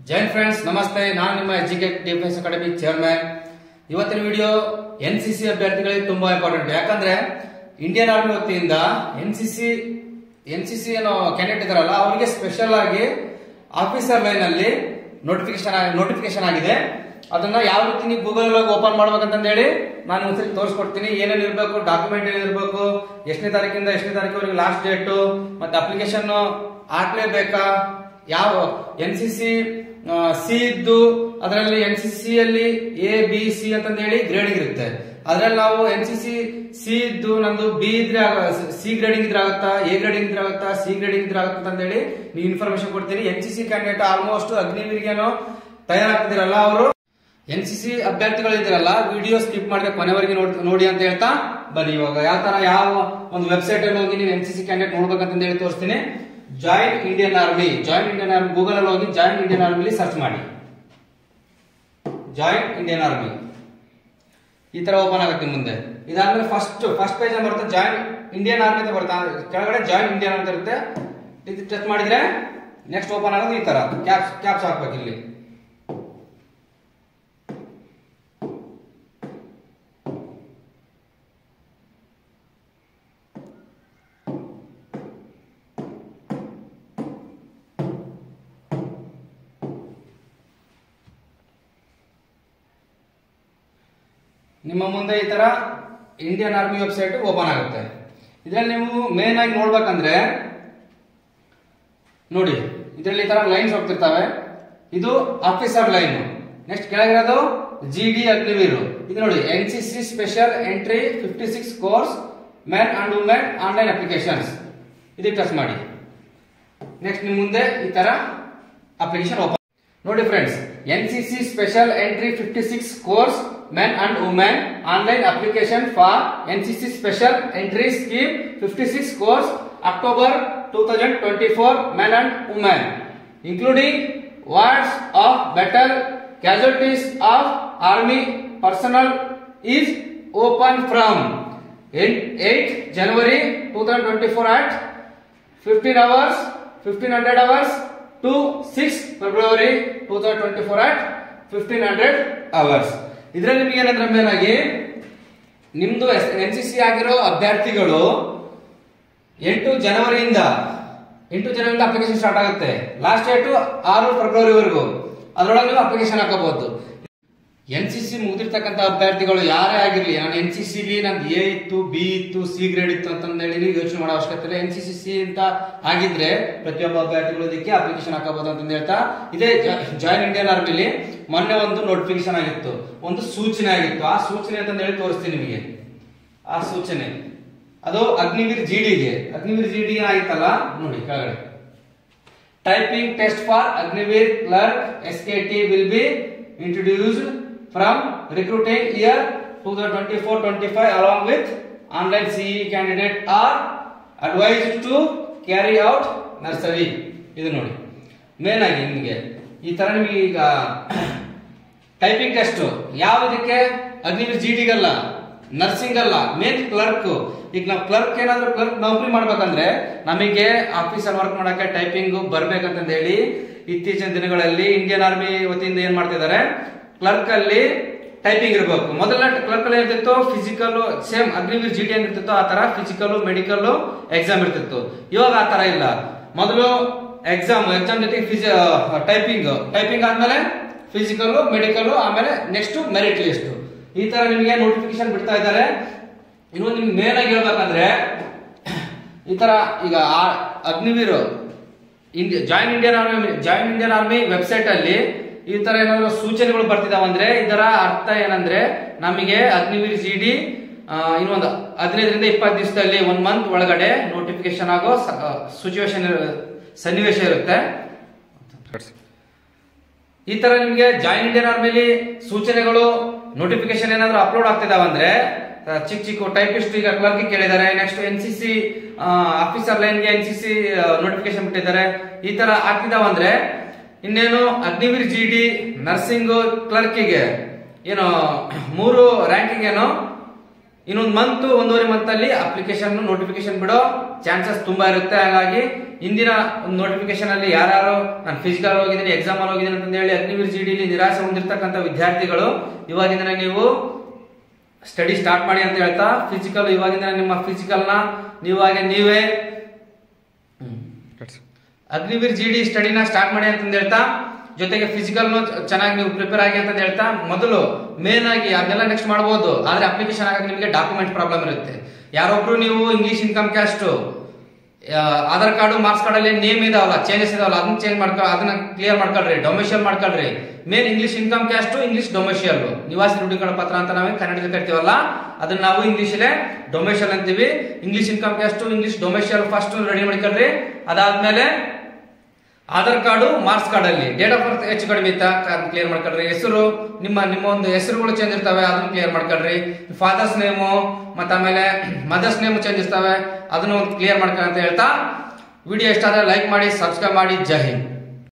Jain friends ನಮಸ್ತೆ ನಾನು ನಿಮ್ಮ ಎಜುಕೇಟ್ ಡಿಫೆನ್ಸ್ ಅಕಾಡೆಮಿ ಚೇರ್ಮನ್ ಇವತ್ತಿನ ವಿಡಿಯೋ ಎನ್ ಸಿ ಸಿ ಅಭ್ಯರ್ಥಿಗಳಿಗೆ ತುಂಬಾ ಇಂಪಾರ್ಟೆಂಟ್ ಯಾಕಂದ್ರೆ ಇಂಡಿಯನ್ ಆರ್ಮಿ ವತಿಯಿಂದ N C C N C C ಏನೋ ಕ್ಯಾಂಡಿಡೇಟ್ ಇದಾರಲ್ಲ ಅವರಿಗೆ ಸ್ಪೆಷಲ್ ಆಗಿ ಆಫೀಸರ್ ಲೈನ್ ಅಲ್ಲಿ ನೋಟಿಫಿಕೇಶನ್ ನೋಟಿಫಿಕೇಶನ್ ಆಗಿದೆ ಅದನ್ನ ಯಾವ ರೀತಿ ನೀವು ಗೂಗಲ್ ಒಳಗೆ ಓಪನ್ ಮಾಡ್ಬೇಕಂತ ಹೇಳಿ ನಾನು ಒಂದ್ಸರಿ ತೋರಿಸ್ಕೊಡ್ತೀನಿ ಏನೇನು ಇರಬೇಕು ಡಾಕ್ಯುಮೆಂಟ್ ಏನಿರಬೇಕು ಎಷ್ಟನೇ ತಾರೀಕಿಂದ ಎಷ್ಟನೇ ತಾರೀಕಿವರೆಗೆ ಲಾಸ್ಟ್ ಡೇಟು ಮತ್ತೆ ಅಪ್ಲಿಕೇಶನ್ ಹಾಕ್ಲೇಬೇಕಾ ಯಾವ ಎನ್ ಸಿ ಸಿ ಸಿ ಇದ್ದು ಅದರಲ್ಲಿ ಎನ್ ಸಿ ಸಿ ಅಲ್ಲಿ ಎ ಬಿ ಸಿ ಅಂತಂದ ಹೇಳಿ ಗ್ರೇಡಿಂಗ್ ಇರುತ್ತೆ ಅದ್ರಲ್ಲಿ ನಾವು ಎನ್ ಸಿ ಸಿ ಸಿ ಇದ್ದು ನಂದು ಬಿ ಇದ್ರೆ ಸಿ ಗ್ರೇಡಿಂಗ್ ಇದ್ರೆ ಆಗುತ್ತಾ ಎ ಗ್ರೇಡಿಂಗ್ ಇದ್ರೆ ಆಗುತ್ತಾ ಸಿ ಗ್ರೇಡಿಂಗ್ ಇದ್ರೆ ಆಗುತ್ತಾ ಅಂತ ಹೇಳಿ ನೀವು ಇನ್ಫಾರ್ಮೇಶನ್ ಕೊಡ್ತೀನಿ N C C candidate almost ಅಗ್ನಿವೀರ್ಗೇನೋ ತಯಾರಾಗ್ತಿದಿರಲ್ಲ ಅವರು ಎನ್ ಸಿ ಸಿ ಅಭ್ಯರ್ಥಿಗಳು ಇದ್ರಲ್ಲ ವಿಡಿಯೋ ಸ್ಕಿಪ್ ಮಾಡಿದ್ರೆ ಕೊನೆವರೆಗೆ ನೋಡ್- ನೋಡಿ ಅಂತ ಹೇಳ್ತಾ ಬನ್ನಿ ಇವಾಗ ಯಾವ ತರ ಯಾವ ಒಂದು ವೆಬ್ಸೈಟ್ ಅಲ್ಲಿ ಹೋಗಿ ನೀವು ಎನ್ ಸಿ ಸಿ ಕ್ಯಾಂಡಿಡೇಟ್ ನೋಡ್ಬೇಕಂತ ಹೇಳಿ ತೋರಿಸ್ತೀನಿ join Indian army join Indian army Google ಅಲ್ಲಿ ಹೋಗಿ ಜಾಯಿನ್ ಇಂಡಿಯನ್ ಆರ್ಮಿಲಿ ಸರ್ಚ್ ಮಾಡಿ ಜಾಯಿನ್ ಇಂಡಿಯನ್ ಆರ್ಮಿ ಈ ತರ ಓಪನ್ ಆಗುತ್ತೆ ಮುಂದೆ ಇದಾದ್ಮೇಲೆ ಫಸ್ಟ್ ಫಸ್ಟ್ ಪೇಜ್ ಬರುತ್ತೆ ಜಾಯಿನ್ ಇಂಡಿಯನ್ ಆರ್ಮಿ ಅಂತ ಬರುತ್ತೆ ಕೆಳಗಡೆ ಜಾಯಿನ್ ಇಂಡಿಯನ್ ಅಂತ ಇರುತ್ತೆ ಇದು ಟಚ್ ಮಾಡಿದ್ರೆ ನೆಕ್ಸ್ಟ್ ಓಪನ್ ಆಗೋದು ಈ ತರ ಕ್ಯಾಪ್ಸ್ ಕ್ಯಾಪ್ಸ್ ಹಾಕ್ಬೇಕು ಇಲ್ಲಿ ನಿಮ್ಮ ಮುಂದೆ ಈ ತರ ಇಂಡಿಯನ್ ಆರ್ಮಿ ವೆಬ್ಸೈಟ್ ಓಪನ್ ಆಗುತ್ತೆ ಇದರಲ್ಲಿ ನೀವು ಮೇನ್ ಆಗಿ ನೋಡ್ಬೇಕಂದ್ರೆ ನೋಡಿ ಇದರಲ್ಲಿ ಈ ತರ ಲೈನ್ಸ್ ಹೋಗ್ತಿರ್ತವೆ ಇದು ಆಫೀಸರ್ ಲೈನ್ ನೆಕ್ಸ್ಟ್ ಕೆಳಗಿರೋದು ಜಿ ಡಿ ಅಗ್ನಿವೀರು ಇದು ನೋಡಿ N C C special entry fifty six course men and women online applications ಇದಕ್ಕೆ ಟಚ್ ಮಾಡಿ ನೆಕ್ಸ್ಟ್ ನಿಮ್ ಮುಂದೆ ಈ ತರ ಅಪ್ಲಿಕೇಶನ್ ಓಪನ್ ನೋಡಿ friends N C C special entry fifty six course men and women online application for N C C special entry scheme fifty six course October two thousand twenty four men and women including wards of battle casualties of army personnel is open from eight January two thousand twenty four at fifteen hours fifteen hundred hours to six February two thousand twenty four at fifteen hundred hours ಇದರಲ್ಲಿ ನಿಮಗೆ ಏನಂದ್ರೆ main ಆಗಿ ನಿಮ್ದು N C C ಆಗಿರೋ ಅಭ್ಯರ್ಥಿಗಳು ಎಂಟು ಜನವರಿಯಿಂದ ಎಂಟು ಜನವರಿಯಿಂದ ಅಪ್ಲಿಕೇಶನ್ ಸ್ಟಾರ್ಟ್ ಆಗುತ್ತೆ ಲಾಸ್ಟ್ ಡೇಟು ಆರು ಫೆಬ್ರವರಿವರೆಗೂ ಅದರೊಳಗೆ ನೀವು ಅಪ್ಲಿಕೇಶನ್ ಹಾಕಬಹುದು ಎನ್ ಸಿ ಸಿ ಮುಗಿದಿರ್ತಕ್ಕಂಥ ಅಭ್ಯರ್ಥಿಗಳು ಯಾರೇ ಆಗಿರ್ಲಿ ನಾನು ಎನ್ ಸಿ ಸಿಲಿ ನಂದು ಎ ಇತ್ತು ಬಿ ಇತ್ತು ಸಿ ಗ್ರೇಡ್ ಇತ್ತು ಅಂತ ಹೇಳಿ ನೀವು ಯೋಚನೆ ಮಾಡೋ ಅವಶ್ಯಕತೆ ಇಲ್ಲ ಎನ್ ಸಿ ಸಿ ಸಿ ಅಂತ ಆಗಿದ್ರೆ ಪ್ರತಿಯೊಬ್ಬ ಅಭ್ಯರ್ಥಿಗಳು ಇದಕ್ಕೆ ಅಪ್ಲಿಕೇಶನ್ ಹಾಕಬಹುದು ಅಂತ ಹೇಳ್ತಾ ಇದೇ ಜಾಯಿನ್ ಇಂಡಿಯನ್ ಆರ್ಮಿಲಿ ಮೊನ್ನೆ ಒಂದು ನೋಟಿಫಿಕೇಶನ್ ಆಗಿತ್ತು ಒಂದು ಸೂಚನೆ ಆಗಿತ್ತು ಆ ಸೂಚನೆ ಅಂತ ಹೇಳಿ ತೋರಿಸ್ತೀನಿ ನಿಮಗೆ ಆ ಸೂಚನೆ ಅದು ಅಗ್ನಿವೀರ್ ಜಿಡಿಗೆ ಅಗ್ನಿವೀರ್ ಜಿಡಿ ಆಗಿತ್ತಲ್ಲ ನೋಡಿ ಕೆಳಗಡೆ typing test for Agniveer clerk S K T will be introduced from recruiting year two twenty four twenty five along with online CE candidate are advise to carry out nursery ಇದು ನೋಡಿ ಮೇನ್ ಆಗಿ ನಿಮಗೆ ಈ ತರ ನಿಮಗೆ ಈಗ ಟೈಪಿಂಗ್ ಟೆಸ್ಟ್ ಯಾವುದಕ್ಕೆ ಅಗ್ನಿವೀರ್ ಜಿಡಿಗಲ್ಲ ನರ್ಸಿಂಗ್ ಅಲ್ಲ ಮೇನ್ ಕ್ಲರ್ಕ್ ಈಗ ನಾವು ಕ್ಲರ್ಕ್ ಏನಾದ್ರೂ ಕ್ಲರ್ಕ್ ನೌಕರಿ ಮಾಡ್ಬೇಕಂದ್ರೆ ನಮಗೆ ಆಫೀಸಲ್ಲಿ ವರ್ಕ್ ಮಾಡಕ್ಕೆ ಟೈಪಿಂಗ್ ಬರ್ಬೇಕಂತ ಹೇಳಿ ಇತ್ತೀಚಿನ ದಿನಗಳಲ್ಲಿ ಇಂಡಿಯನ್ ಆರ್ಮಿ ವತಿಯಿಂದ ಏನ್ ಮಾಡ್ತಿದ್ದಾರೆ ಕ್ಲರ್ಕ್ ಅಲ್ಲಿ ಟೈಪಿಂಗ್ ಇರಬೇಕು ಮೊದಲ ಕ್ಲರ್ಕ್ ಅಲ್ಲಿ ಏನಿರ್ತಿತ್ತು physical same Agniveer G D ಇರ್ತಿತ್ತು ಆ ತರ ಫಿಸಿಕಲ್ ಮೆಡಿಕಲ್ ಎಕ್ಸಾಮ್ ಇರ್ತಿತ್ತು ಇವಾಗ ಆ ತರ ಇಲ್ಲ ಮೊದಲು ಎಕ್ಸಾಮ್ ಎಕ್ಸಾಮ್ ಜೊತೆಗೆ ಫಿಸಿ ಟೈಪಿಂಗ್ ಟೈಪಿಂಗ್ ಆದ್ಮೇಲೆ ಫಿಸಿಕಲ್ ಮೆಡಿಕಲ್ ಆಮೇಲೆ ನೆಕ್ಸ್ಟ್ ಮೆರಿಟ್ ಲಿಸ್ಟ್ ಈ ತರ ನಿಮಗೆ ನೋಟಿಫಿಕೇಶನ್ ಬಿಡ್ತಾ ಇದ್ದಾರೆ ಇನ್ನು ನಿಮ್ಗೆ ಮೇನ್ ಆಗಿ ಹೇಳ್ಬೇಕಂದ್ರೆ ಈ ತರ ಈಗ ಆ- Agniveer India join Indian army join Indian army website ಅಲ್ಲಿ ಈ ತರ ಏನಾದ್ರು ಸೂಚನೆಗಳು ಬರ್ತಿದಾವಂದ್ರೆ ಇದರ ಅರ್ಥ ಏನಂದ್ರೆ ನಮಗೆ ಅಗ್ನಿವೀರ್ ಜಿ ಡಿ ಇನ್ನೊಂದು ಹದಿನೈದರಿಂದ ಇಪ್ಪತ್ತು ದಿವಸದಲ್ಲಿ ಒನ್ ಮಂತ್ ಒಳಗಡೆ ನೋಟಿಫಿಕೇಶನ್ ಆಗೋ ಸಿಚುವೇಶನ್ ಸನ್ನಿವೇಶ ಇರುತ್ತೆ ಈ ತರ ನಿಮ್ಗೆ ಜಾಯಿನ್ ಇಂಡಿಯನ್ ಆರ್ಮಿಲಿ ಸೂಚನೆಗಳು ನೋಟಿಫಿಕೇಶನ್ ಏನಾದ್ರು ಅಪ್ಲೋಡ್ ಆಗ್ತಿದಾವಂದ್ರೆ ಆ, ಚಿಕ್ಕ ಚಿಕ್ಕ ಟೈಪಿಸ್ಟ್ ಈಗ ಕ್ಲರ್ಕ್ ಕೇಳಿದ್ದಾರೆ next N C C officer ಲೈನ್ಗೆ ಎನ್ ಸಿ ಸಿ ನೋಟಿಫಿಕೇಶನ್ ಬಿಟ್ಟಿದ್ದಾರೆ ಈ ತರ ಆಗ್ತಿದಾವಂದ್ರೆ ಇನ್ನೇನು ಅಗ್ನಿವೀರ್ ಜಿ ಡಿ ನರ್ಸಿಂಗ್ ಕ್ಲರ್ಕಿಗೆ ಏನು ಮೂರು ರ್ಯಾಂಕಿಂಗ್ ಏನು ಇನ್ನೊಂದು ಮಂತ್ ಒಂದೂವರೆ ಮಂತ್ ಅಲ್ಲಿ ಅಪ್ಲಿಕೇಶನ್ ನೋಟಿಫಿಕೇಶನ್ ಬಿಡೋ ಚಾನ್ಸಸ್ ತುಂಬಾ ಇರುತ್ತೆ ಹಾಗಾಗಿ ಇಂದಿನ ಒಂದು ನೋಟಿಫಿಕೇಶನ್ ಅಲ್ಲಿ ಯಾರು ನಾನು ಫಿಸಿಕಲ್ ಹೋಗಿದ್ದೀನಿ ಎಕ್ಸಾಮ್ ಅಲ್ಲಿ ಹೋಗಿದ್ದೀನಿ ಅಂತ ಹೇಳಿ ಅಗ್ನಿವೀರ್ ಜಿ ಡಿಲಿ ನಿರಾಸೆ ಹೊಂದಿರತಕ್ಕಂಥ ವಿದ್ಯಾರ್ಥಿಗಳು ಇವಾಗಿಂದ ನೀವು ಸ್ಟಡಿ ಸ್ಟಾರ್ಟ್ ಮಾಡಿ ಅಂತ ಹೇಳ್ತಾ ಫಿಸಿಕಲ್ ಇವಾಗಿಂದ ನಿಮ್ಮ ಫಿಸಿಕಲ್ ನ ನೀವಾಗೆ ನೀವೇ ಅಗ್ನಿವೀರ್ ಜಿ ಡಿ ಸ್ಟಡಿನ ಸ್ಟಾರ್ಟ್ ಮಾಡಿ ಅಂತ ಹೇಳ್ತಾ ಜೊತೆಗೆ ಫಿಸಿಕಲ್ ಚೆನ್ನಾಗಿ ನೀವು ಪ್ರಿಪೇರ್ ಆಗಿ ಅಂತ ಹೇಳ್ತಾ ಮೊದಲು ಮೇನ್ ಆಗಿ ಅದನ್ನೆಲ್ಲ ನೆಕ್ಸ್ಟ್ ಮಾಡಬಹುದು ಆದ್ರೆ ಅಪ್ಲಿಕೇಶನ್ ಆಗಾಗ ನಿಮಗೆ ಡಾಕ್ಯುಮೆಂಟ್ ಪ್ರಾಬ್ಲಮ್ ಇರುತ್ತೆ ಯಾರೊಬ್ರು ನೀವು English income caste Aadhaar card marks card ಅಲ್ಲಿ ನೇಮ್ ಇದಾವಲ್ಲ ಚೇಂಜಸ್ ಇದಾವಲ್ಲ ಅದನ್ನ ಚೇಂಜ್ ಮಾಡ್ಕೊ ಅದನ್ನ ಕ್ಲಿಯರ್ ಮಾಡ್ಕೊಳ್ರಿ ಡೊಮಿಷಿಯಲ್ ಮಾಡ್ಕೊಳ್ರಿ main English income caste English domicile ನಿವಾಸಿ ದೃಢೀಕರಣ ಪತ್ರ ಅಂತ ನಾವೇ ಕನ್ನಡದಲ್ಲಿ ಕರಿತೀವಲ್ಲ ಅದನ್ನ ನಾವು ಇಂಗ್ಲಿಷಲ್ಲೇ ಡೊಮಿಷಿಯಲ್ ಅಂತೀವಿ English income caste English domicile first ready ಮಾಡ್ಕೊಳ್ರಿ ಅದಾದ್ಮೇಲೆ ಆಧಾರ್ ಕಾರ್ಡು ಮಾರ್ಕ್ಸ್ ಕಾರ್ಡ್ ಅಲ್ಲಿ ಡೇಟ್ ಆಫ್ ಬರ್ತ್ ಹೆಚ್ಚು ಕಡಿಮೆ ಇತ್ತ ಕ್ಲಿಯರ್ ಮಾಡ್ಕೊಳ್ರಿ ಹೆಸರು ನಿಮ್ಮ ನಿಮ್ಮ ಒಂದು ಹೆಸರುಗಳು ಚೇಂಜ್ ಇರ್ತವೆ ಅದನ್ನ ಕ್ಲಿಯರ್ ಮಾಡ್ಕೊಳ್ರಿ ಫಾದರ್ಸ್ ನೇಮು ಮತ್ತ ಆಮೇಲೆ ಮದರ್ಸ್ ನೇಮು ಚೇಂಜ್ ಇರ್ತವೆ ಅದನ್ನ ಒಂದು ಕ್ಲಿಯರ್ ಮಾಡ್ಕೊಳ್ಳಿ ಅಂತ ಹೇಳ್ತಾ ವಿಡಿಯೋ ಇಷ್ಟ ಆದ್ರೆ ಲೈಕ್ ಮಾಡಿ ಸಬ್ಸ್ಕ್ರೈಬ್ ಮಾಡಿ ಜೈ ಹಿಂದ್